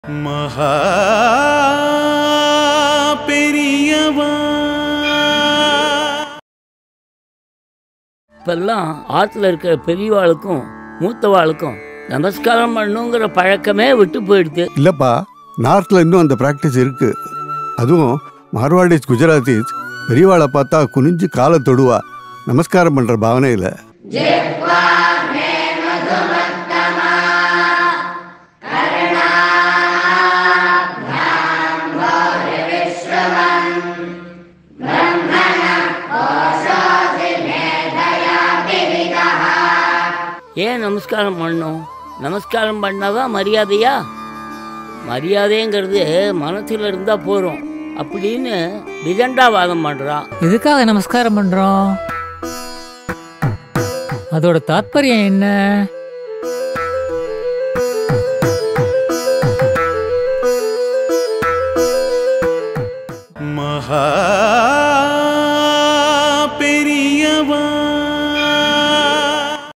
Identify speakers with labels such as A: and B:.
A: மகா பெரியவா
B: இப்பெல்லாம் ஆற்றுல இருக்கிற பெரியவாளுக்கும் மூத்தவாளுக்கும் நமஸ்காரம் பண்ணுங்கிற பழக்கமே விட்டு போயிடுது
C: இல்லைப்பா நார்த்தில் இன்னும் அந்த ப்ராக்டிஸ் இருக்கு அதுவும் மார்வாடிஸ் குஜராத்திஸ் பெரியவாளை பார்த்தா குனிஞ்சு காலை தொடுவா நமஸ்காரம் பண்ணுற பாவனையில்
B: ஏன் நமஸ்காரம் பண்ணணும் நமஸ்காரம் பண்ணாதான் மரியாதையா மரியாதைங்கிறது மனசில் இருந்தால் போகிறோம் அப்படின்னு விதண்டாவாதம் பண்ணுறான்
D: எதுக்காக நமஸ்காரம் பண்றோம் அதோட தாத்பரியம் என்ன
A: மகா